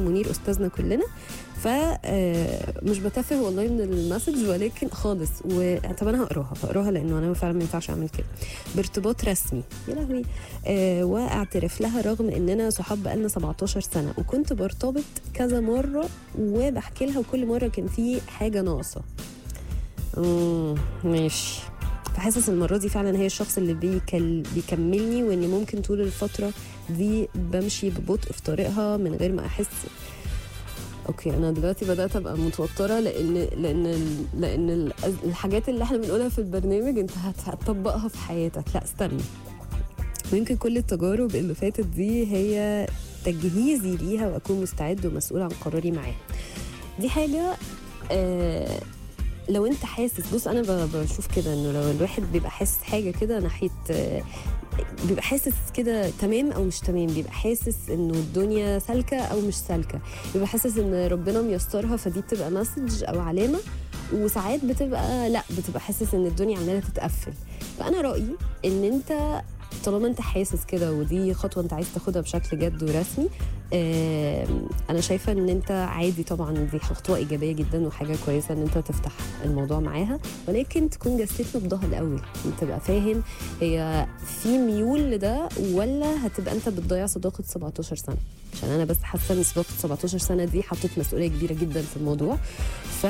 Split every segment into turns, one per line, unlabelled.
منير استاذنا كلنا فمش بتفه والله من المسج ولكن خالص وطب انا هقراها هقراها لانه انا فعلا ما ينفعش اعمل كده بارتباط رسمي يا لهوي آه واعترف لها رغم اننا صحاب بقالنا 17 سنه وكنت برتبط كذا مره وبحكي لها وكل مره كان في حاجه ناقصه امم ماشي فحاسس المره دي فعلا هي الشخص اللي بيكل بيكملني واني ممكن طول الفتره دي بمشي ببطء في طريقها من غير ما احس اوكي انا دلوقتي بدات ابقى متوتره لان لان لان ال- الحاجات اللي احنا بنقولها في البرنامج انت هت- هتطبقها في حياتك لا استنى ويمكن كل التجارب اللي فاتت دي هي تجهيزي ليها واكون مستعد ومسؤول عن قراري معاها دي حاجه آه لو انت حاسس بص انا ب- بشوف كده انه لو الواحد بيبقى حاسس حاجه كده ناحيه آه، بيبقى حاسس كده تمام او مش تمام بيبقى حاسس انه الدنيا سالكه او مش سالكه بيبقى حاسس ان ربنا ميسرها فدي بتبقى مسج او علامه وساعات بتبقى لا بتبقى حاسس ان الدنيا عماله تتقفل فانا رايي ان انت طالما انت حاسس كده ودي خطوه انت عايز تاخدها بشكل جد ورسمي آم، انا شايفه ان انت عادي طبعا دي خطوه ايجابيه جدا وحاجه كويسه ان انت تفتح الموضوع معاها ولكن تكون جسيت نبضها الاول تبقى فاهم هي في ميول لده ولا هتبقى انت بتضيع صداقه 17 سنه عشان انا بس حاسه ان صداقه 17 سنه دي حطت مسؤوليه كبيره جدا في الموضوع ف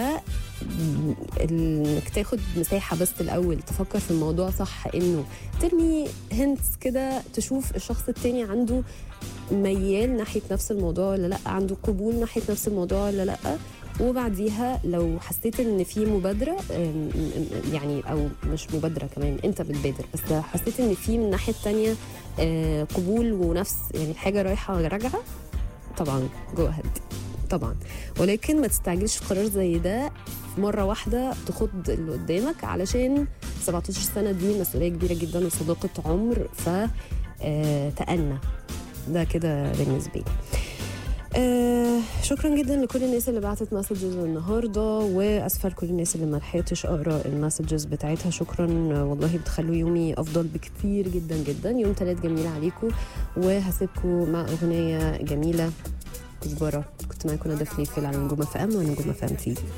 انك تاخد مساحه بس الاول تفكر في الموضوع صح انه ترمي هنتس كده تشوف الشخص التاني عنده ميال ناحيه نفس الموضوع ولا لا عنده قبول ناحيه نفس الموضوع ولا لا وبعديها لو حسيت ان في مبادره أم، أم، يعني او مش مبادره كمان انت بتبادر بس لو حسيت ان في من الناحيه التانيه آه، قبول ونفس يعني الحاجه رايحه راجعه طبعا جو اهيد طبعا ولكن ما تستعجلش في قرار زي ده مره واحده تخض اللي قدامك علشان 17 سنه دي مسؤوليه كبيره جدا وصداقه عمر ف آه، تأنى ده كده بالنسبه لي آه شكرا جدا لكل الناس اللي بعتت مسجز النهارده واسفه لكل الناس اللي ما لحقتش اقرا المسجز بتاعتها شكرا آه، والله بتخلوا يومي افضل بكتير جدا جدا يوم تلات جميل عليكم وهسيبكم مع اغنيه جميله كزبره كنت معاكم ندى فليفل على نجوم اف ام ونجوم اف ام تي